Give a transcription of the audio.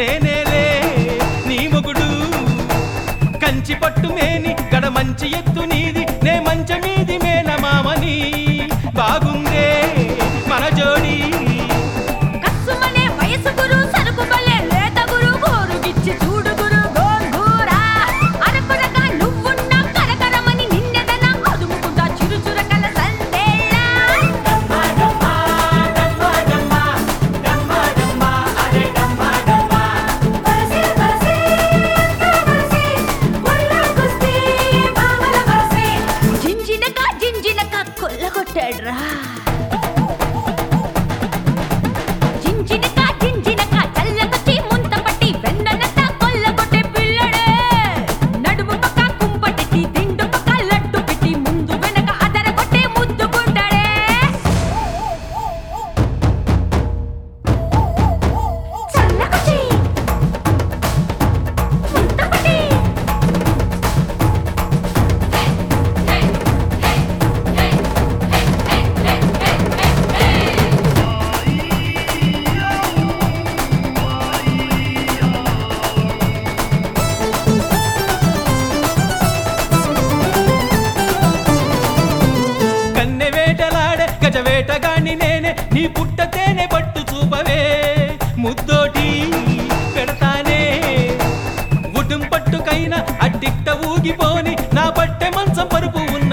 నేనేలే నీ మొగుడు కంచి పట్టు మేని గడ మంచి ఎత్తు నీది నే మంచ మీది మేన మామని బాగుందే మన జోడి కస్సుమనే వయసు గురు సరుకు బలే లేత గురు గోరుగిచ్చి చూడు గురు గోంగూరా అరపురగా నువ్వున్న కరకరమని నిన్నెదన అదుముకుంటా చురుచురకల సందేళ్ళ జింజినక జింజినక కొల్లగొట్టాడ్రా జింజినక జింజినక చల్లకొచ్చి ముంత పట్టి వెన్ననత కొల్లగొట్టే పిల్లడే నడుము పక్క కుంపటికి దిండు పక్క లడ్డు పెట్టి ముందు వెనక అదరగొట్టే ముద్దుకుంటాడే చల్లకొచ్చి ముంత పట్టి కన్నె వేటలాడే గజ వేటగాని నేనే నీ పుట్ట తేనె పట్టు చూపవే ముద్దోటి పెడతానే ఉడుం పట్టుకైనా అడ్డిక్ట ఊగిపోని నా పట్టె మంచం పరుపు